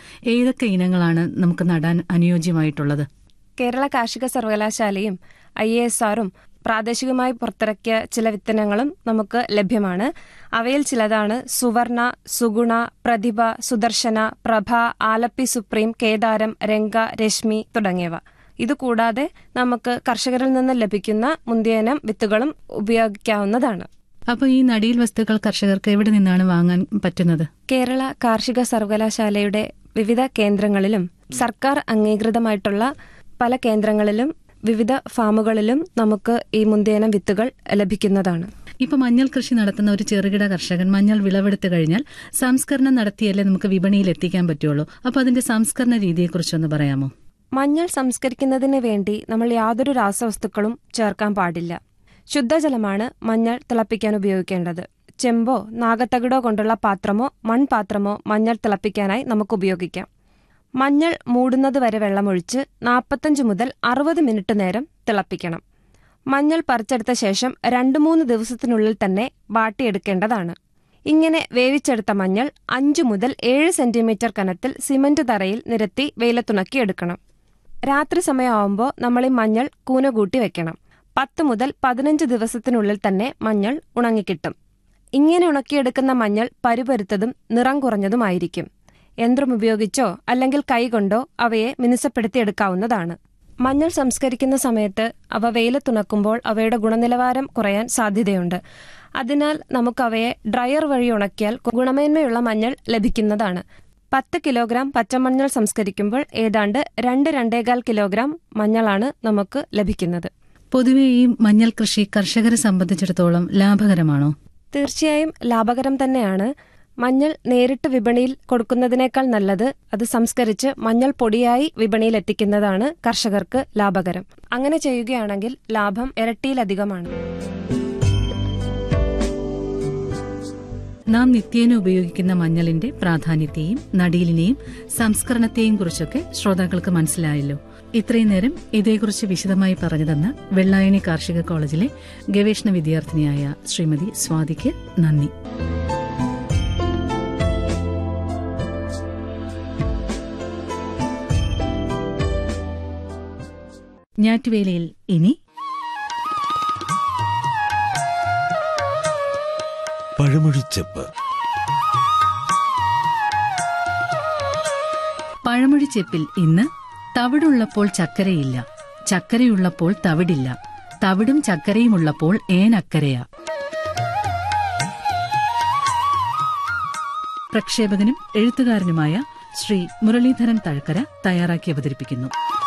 ഏതൊക്കെ ഇനങ്ങളാണ് നമുക്ക് നടാൻ അനുയോജ്യമായിട്ടുള്ളത് കേരള കാർഷിക സർവകലാശാലയും ഐ എ എസ് ആറും പ്രാദേശികമായി പുറത്തിറക്കിയ ചില വിത്തനങ്ങളും നമുക്ക് ലഭ്യമാണ് അവയിൽ ചിലതാണ് സുവർണ സുഗുണ പ്രതിഭ സുദർശന പ്രഭ ആലപ്പി സുപ്രീം കേദാരം രംഗ രശ്മി തുടങ്ങിയവ ഇതുകൂടാതെ നമുക്ക് കർഷകരിൽ നിന്ന് ലഭിക്കുന്ന മുന്തിയനം വിത്തുകളും ഉപയോഗിക്കാവുന്നതാണ് അപ്പോൾ ഈ നടീൽ വസ്തുക്കൾ കർഷകർക്ക് എവിടെ നിന്നാണ് വാങ്ങാൻ പറ്റുന്നത് കേരള കാർഷിക സർവകലാശാലയുടെ വിവിധ കേന്ദ്രങ്ങളിലും സർക്കാർ അംഗീകൃതമായിട്ടുള്ള പല കേന്ദ്രങ്ങളിലും വിവിധ ഫാമുകളിലും നമുക്ക് ഈ മുന്തിയനം വിത്തുകൾ ലഭിക്കുന്നതാണ് ഇപ്പൊ മഞ്ഞൾ കൃഷി നടത്തുന്ന ഒരു ചെറുകിട കർഷകൻ മഞ്ഞൾ വിളവെടുത്തു കഴിഞ്ഞാൽ സംസ്കരണം നടത്തിയല്ലേ നമുക്ക് വിപണിയിൽ എത്തിക്കാൻ പറ്റുള്ളൂ അപ്പൊ അതിന്റെ സംസ്കരണ രീതിയെക്കുറിച്ചൊന്ന് പറയാമോ മഞ്ഞൾ സംസ്കരിക്കുന്നതിന് വേണ്ടി നമ്മൾ യാതൊരു രാസവസ്തുക്കളും ചേർക്കാൻ പാടില്ല ശുദ്ധജലമാണ് മഞ്ഞൾ തിളപ്പിക്കാൻ ഉപയോഗിക്കേണ്ടത് ചെമ്പോ നാഗത്തകിടോ കൊണ്ടുള്ള പാത്രമോ മൺപാത്രമോ മഞ്ഞൾ തിളപ്പിക്കാനായി നമുക്ക് ഉപയോഗിക്കാം മഞ്ഞൾ മൂടുന്നത് വരെ വെള്ളമൊഴിച്ച് നാൽപ്പത്തഞ്ച് മുതൽ അറുപത് മിനിറ്റ് നേരം തിളപ്പിക്കണം മഞ്ഞൾ പറിച്ചെടുത്ത ശേഷം രണ്ട് മൂന്ന് ദിവസത്തിനുള്ളിൽ തന്നെ വാട്ടിയെടുക്കേണ്ടതാണ് ഇങ്ങനെ വേവിച്ചെടുത്ത മഞ്ഞൾ അഞ്ചു മുതൽ ഏഴ് സെന്റിമീറ്റർ കനത്തിൽ സിമന്റ് തറയിൽ നിരത്തി വെയിലത്തുണക്കി എടുക്കണം രാത്രി സമയമാവുമ്പോൾ നമ്മൾ ഈ മഞ്ഞൾ കൂന കൂട്ടി വെക്കണം പത്ത് മുതൽ പതിനഞ്ച് ദിവസത്തിനുള്ളിൽ തന്നെ മഞ്ഞൾ ഉണങ്ങിക്കിട്ടും ഇങ്ങനെ ഉണക്കിയെടുക്കുന്ന മഞ്ഞൾ പരുപരുത്തതും നിറം കുറഞ്ഞതുമായിരിക്കും യന്ത്രം ഉപയോഗിച്ചോ അല്ലെങ്കിൽ കൈകൊണ്ടോ അവയെ മിനുസപ്പെടുത്തിയെടുക്കാവുന്നതാണ് മഞ്ഞൾ സംസ്കരിക്കുന്ന സമയത്ത് അവ വെയിലത്തുണക്കുമ്പോൾ അവയുടെ ഗുണനിലവാരം കുറയാൻ സാധ്യതയുണ്ട് അതിനാൽ നമുക്ക് അവയെ ഡ്രയർ വഴി ഉണക്കിയാൽ ഗുണമേന്മയുള്ള മഞ്ഞൾ ലഭിക്കുന്നതാണ് പത്ത് കിലോഗ്രാം പച്ചമഞ്ഞൾ സംസ്കരിക്കുമ്പോൾ ഏതാണ്ട് രണ്ട് രണ്ടേകാൽ കിലോഗ്രാം മഞ്ഞളാണ് നമുക്ക് ലഭിക്കുന്നത് പൊതുവെ ഈ മഞ്ഞൾ കൃഷി കർഷകരെ സംബന്ധിച്ചിടത്തോളം ലാഭകരമാണോ തീർച്ചയായും ലാഭകരം തന്നെയാണ് മഞ്ഞൾ നേരിട്ട് വിപണിയിൽ കൊടുക്കുന്നതിനേക്കാൾ നല്ലത് അത് സംസ്കരിച്ച് മഞ്ഞൾ പൊടിയായി വിപണിയിൽ എത്തിക്കുന്നതാണ് കർഷകർക്ക് ലാഭകരം അങ്ങനെ ചെയ്യുകയാണെങ്കിൽ ലാഭം ഇരട്ടിയിലധികമാണ് നാം നിത്യേന ഉപയോഗിക്കുന്ന മഞ്ഞളിന്റെ പ്രാധാന്യത്തെയും നടീലിനെയും സംസ്കരണത്തെയും കുറിച്ചൊക്കെ ശ്രോതാക്കൾക്ക് മനസ്സിലായല്ലോ ഇത്രയും നേരം ഇതേക്കുറിച്ച് വിശദമായി പറഞ്ഞു തന്ന വെള്ളായണി കാർഷിക കോളേജിലെ ഗവേഷണ വിദ്യാർത്ഥിനിയായ ശ്രീമതി സ്വാതിക്ക് നന്ദി ഞാറ്റുവേലയിൽ ഇനി പഴമൊഴിച്ചെപ്പ് പഴമൊഴിച്ചെപ്പിൽ ഇന്ന് തവിടുള്ളപ്പോൾ ചക്കരയില്ല ചക്കരയുള്ളപ്പോൾ തവിടില്ല തവിടും ചക്കരയുമുള്ളപ്പോൾ ഏനക്കരയാ പ്രക്ഷേപകനും എഴുത്തുകാരനുമായ ശ്രീ മുരളീധരൻ തഴക്കര തയ്യാറാക്കി അവതരിപ്പിക്കുന്നു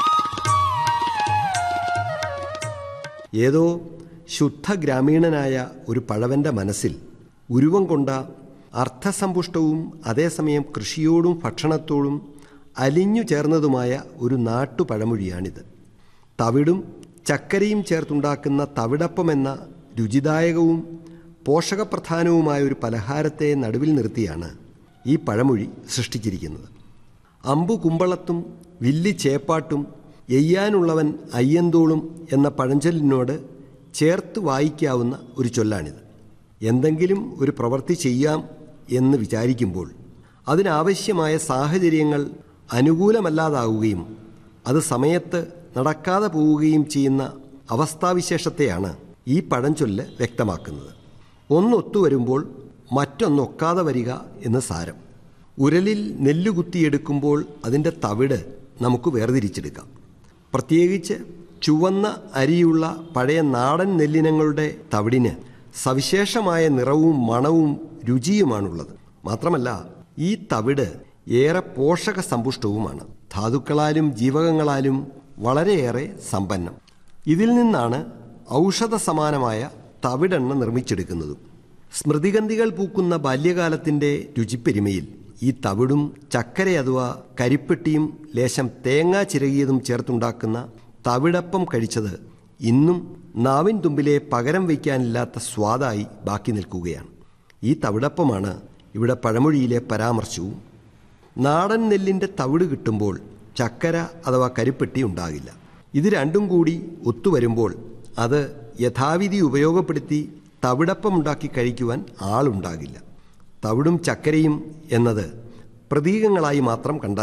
ഏതോ ശുദ്ധ ഗ്രാമീണനായ ഒരു പഴവന്റെ മനസ്സിൽ ഉരുവം കൊണ്ട അർത്ഥസമ്പുഷ്ടവും അതേസമയം കൃഷിയോടും ഭക്ഷണത്തോടും അലിഞ്ഞു ചേർന്നതുമായ ഒരു നാട്ടുപഴമൊഴിയാണിത് തവിടും ചക്കരയും ചേർത്തുണ്ടാക്കുന്ന തവിടപ്പം എന്ന രുചിദായകവും പോഷകപ്രധാനവുമായ ഒരു പലഹാരത്തെ നടുവിൽ നിർത്തിയാണ് ഈ പഴമൊഴി സൃഷ്ടിച്ചിരിക്കുന്നത് അമ്പു കുമ്പളത്തും വില്ലി ചേപ്പാട്ടും എയ്യാനുള്ളവൻ അയ്യന്തോളും എന്ന പഴഞ്ചൊല്ലിനോട് ചേർത്ത് വായിക്കാവുന്ന ഒരു ചൊല്ലാണിത് എന്തെങ്കിലും ഒരു പ്രവൃത്തി ചെയ്യാം എന്ന് വിചാരിക്കുമ്പോൾ അതിനാവശ്യമായ സാഹചര്യങ്ങൾ അനുകൂലമല്ലാതാവുകയും അത് സമയത്ത് നടക്കാതെ പോവുകയും ചെയ്യുന്ന അവസ്ഥാവിശേഷത്തെയാണ് ഈ പഴഞ്ചൊല്ല് വ്യക്തമാക്കുന്നത് ഒന്നൊത്തുവരുമ്പോൾ മറ്റൊന്നൊക്കാതെ വരിക എന്ന് സാരം ഉരലിൽ നെല്ല് കുത്തിയെടുക്കുമ്പോൾ അതിൻ്റെ തവിട് നമുക്ക് വേർതിരിച്ചെടുക്കാം പ്രത്യേകിച്ച് ചുവന്ന അരിയുള്ള പഴയ നാടൻ നെല്ലിനങ്ങളുടെ തവിടിന് സവിശേഷമായ നിറവും മണവും രുചിയുമാണുള്ളത് മാത്രമല്ല ഈ തവിട് ഏറെ പോഷക സമ്പുഷ്ടവുമാണ് ധാതുക്കളാലും ജീവകങ്ങളാലും വളരെയേറെ സമ്പന്നം ഇതിൽ നിന്നാണ് ഔഷധ സമാനമായ തവിടെണ്ണ നിർമ്മിച്ചെടുക്കുന്നതും സ്മൃതിഗന്ധികൾ പൂക്കുന്ന ബാല്യകാലത്തിൻ്റെ രുചിപ്പെരുമയിൽ ഈ തവിടും ചക്കര അഥവാ കരിപ്പെട്ടിയും ലേശം തേങ്ങ ചിരകിയതും ചേർത്തുണ്ടാക്കുന്ന തവിടപ്പം കഴിച്ചത് ഇന്നും നാവിൻ തുമ്പിലെ പകരം വയ്ക്കാനില്ലാത്ത സ്വാദായി ബാക്കി നിൽക്കുകയാണ് ഈ തവിടപ്പമാണ് ഇവിടെ പഴമൊഴിയിലെ പരാമർശവും നാടൻ നെല്ലിൻ്റെ തവിട് കിട്ടുമ്പോൾ ചക്കര അഥവാ കരിപ്പെട്ടി ഉണ്ടാകില്ല ഇത് രണ്ടും കൂടി ഒത്തുവരുമ്പോൾ അത് യഥാവിധി ഉപയോഗപ്പെടുത്തി തവിടപ്പമുണ്ടാക്കി കഴിക്കുവാൻ ആളുണ്ടാകില്ല തവിടും ചക്കരയും എന്നത് പ്രതീകങ്ങളായി മാത്രം കണ്ടാൽ